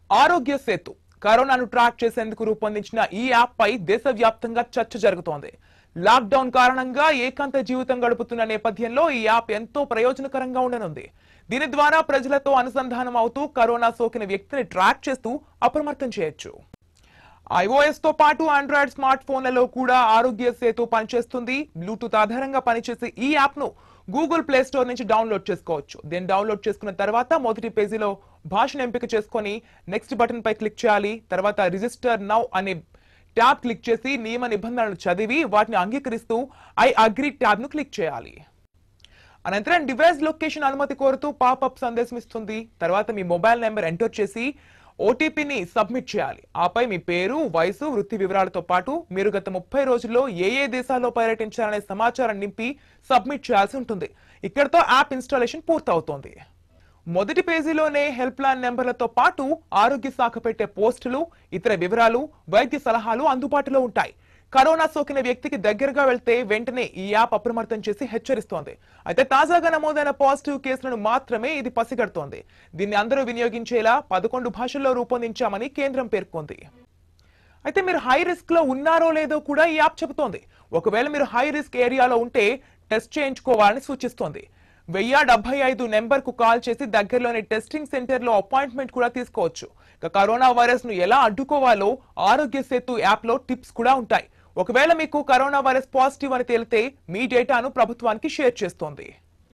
ఆరోగ్య సేతు కరోనాను ట్రాక్ చేసేందుకు రూపొందించిన ఈ యాప్ పై దేశవ్యాప్తంగా చర్చ జరుగుతోంది లాక్డౌన్ కారణంగా ఏకాంత జీవితం గడుపుతున్న నేపథ్యంలో ఈ యాప్ ఎంతో ప్రయోజనకరంగా ఉండనుంది దీని ద్వారా ప్రజలతో అనుసంధానం అవుతూ కరోనా సోకిన వ్యక్తిని ట్రాక్ చేస్తూ అప్రమత్తం చేయొచ్చు ఐఓఎస్ తో పాటు ఆండ్రాయిడ్ స్మార్ట్ ఫోన్లలో కూడా ఆరోగ్య సేతు పనిచేస్తుంది బ్లూటూత్ ఆధారంగా పనిచేసే ఈ యాప్ ను గూగుల్ ప్లే స్టోర్ నుంచి డౌన్లోడ్ చేసుకోవచ్చు దీన్ని డౌన్లోడ్ చేసుకున్న తర్వాత మొదటి పేజీలో భాషను ఎంపిక చేసుకొని నెక్స్ట్ బటన్ పై క్లిక్ చేయాలి తర్వాత రిజిస్టర్ నౌ అనే ట్యాబ్ క్లిక్ చేసి నియమ నిబంధనలు చదివి వాటిని అంగీకరిస్తూ ఐ అగ్రి ట్యాబ్ ను క్లిక్ చేయాలి అనంతరం డివైస్ లొకేషన్ అనుమతి కోరుతూ పాపప్ సందేశం ఇస్తుంది తర్వాత మీ మొబైల్ నెంబర్ ఎంటర్ చేసి ఓటీపీని సబ్మిట్ చేయాలి ఆపై మీ పేరు వయసు వృత్తి వివరాలతో పాటు మీరు గత ముప్పై రోజుల్లో ఏ ఏ దేశాల్లో పర్యటించారనే సమాచారం నింపి సబ్మిట్ చేయాల్సి ఉంటుంది ఇక్కడతో యాప్ ఇన్స్టాలేషన్ పూర్తవుతోంది మొదటి పేజీలోనే హెల్ప్ లైన్ నెంబర్లతో పాటు ఆరోగ్య శాఖ పెట్టే పోస్టులు ఇతర వివరాలు వైద్య సలహాలు అందుబాటులో ఉంటాయి కరోనా సోకిన వ్యక్తికి దగ్గరగా వెళ్తే వెంటనే ఈ యాప్ అప్రమత్తం చేసి హెచ్చరిస్తోంది అయితే తాజాగా నమోదైన పాజిటివ్ కేసులను మాత్రమే ఇది పసిగడుతోంది దీన్ని అందరూ వినియోగించేలా పదకొండు భాషల్లో రూపొందించామని కేంద్రం పేర్కొంది అయితే మీరు హై రిస్క్ లో ఉన్నారో లేదో కూడా ఈ యాప్ చెబుతోంది ఒకవేళ మీరు హై రిస్క్ ఏరియాలో ఉంటే టెస్ట్ చేయించుకోవాలని సూచిస్తోంది వెయ్యి డెబ్బై ఐదు నెంబర్ కు కాల్ చేసి దగ్గరలోని టెస్టింగ్ సెంటర్ లో అపాయింట్మెంట్ కూడా తీసుకోవచ్చు ఇక కరోనా వైరస్ ను ఎలా అడ్డుకోవాలో ఆరోగ్య సేతు యాప్ లో టిప్స్ కూడా ఉంటాయి ఒకవేళ మీకు కరోనా వైరస్ పాజిటివ్ అని తేలితే మీ డేటాను ప్రభుత్వానికి షేర్ చేస్తోంది